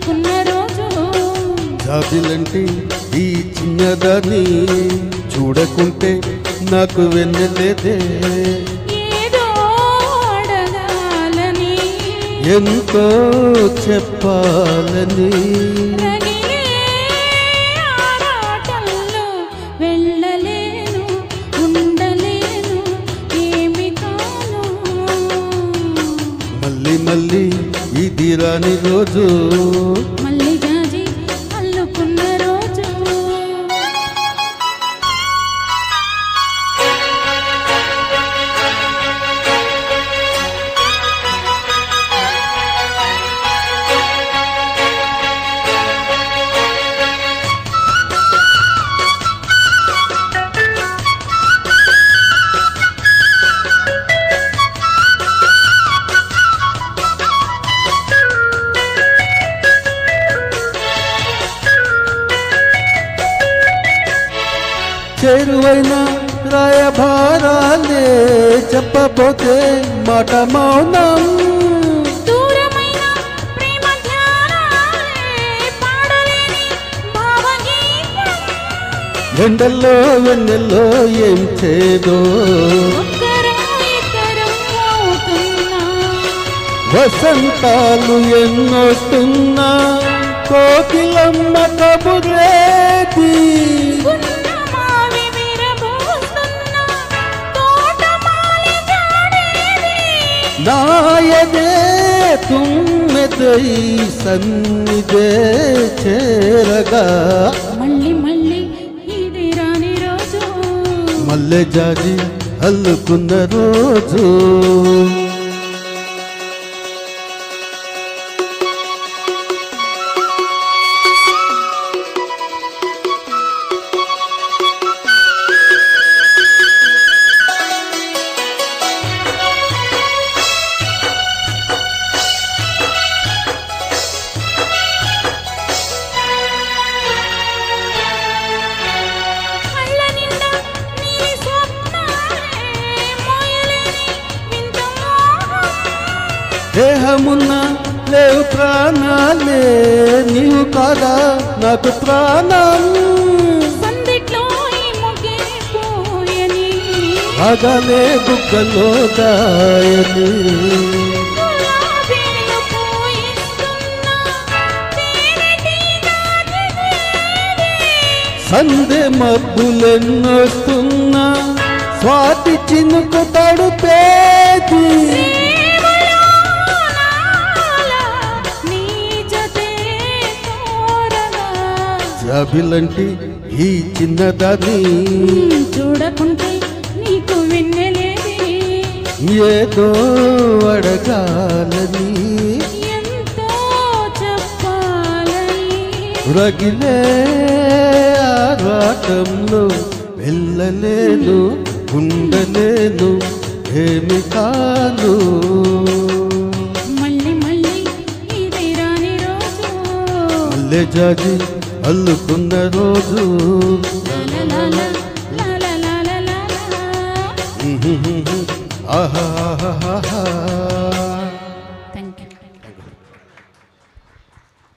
అల్లుకున్న రోజు జాబిలంటే ఈ చిన్నదాన్ని చూడకుంటే నాకు వెన్నెలేదే ఏదో అడగాలని ఎంతో చెప్పాలని రగిలే ఆరాటంలో వెళ్ళలేను ఉండలేను ఏమి కాను మళ్ళీ మళ్ళీ ఇది రాని రోజు మళ్ళీ జాజి అల్లుకున్న రోజు చేరువైన రాయభారాలే చెప్పబోతే మాట మౌనం దూరమైన ప్రేమ ధ్యానాలే పాడలేని భావగీతం ఎండల్లో వెన్నెల్లో ఏం చేదో ఒక్కరం ఇద్దరం అవుతున్నా వసంతాలు ఎన్నొస్తున్నా కోకిలమ్మ కబురేది గున్నమావి విరబోస్తున్నా తోటమాలి జాడేది నాయదే తుమ్మెదై సన్నిదే చేరగా మళ్ళీ మళ్ళీ ఇది రాని రోజు మల్లె జాజి అల్లుకున్న రోజు కళ్ళ నిండా నీ స్వప్నాలే మోయలేని వింత మోహం దేహమున్న లేవు ప్రాణాలే నీవు కాదా నాకు ప్రాణం సందిట్లో ఈ మొగే పోయని అగలే బుగ్గలో దాయని గులాబీలు పోయిస్తున్నా తేనెటీగా దిగేది. సందె మబ్బులెన్నొస్తున్నా స్వాతి చినుకు తడుపేది ప్రేమలో నాలా నీ జతే కోరగా. జాబిలంటి ఈ చిన్నదాన్ని చూడకుంటే నీకు విన్నెలేది ఏదో అడగాలని ఎంతో చెప్పాలని రగిలే ఆరాటంలో వెళ్ళలేను ఉండలేను ఏమి కాను మళ్ళీ మళ్ళీ ఇది రాని రోజు మల్లె జాజి అల్లుకున్న రోజు లాలాలాల, లాలాలాలాలాలా. ఆహా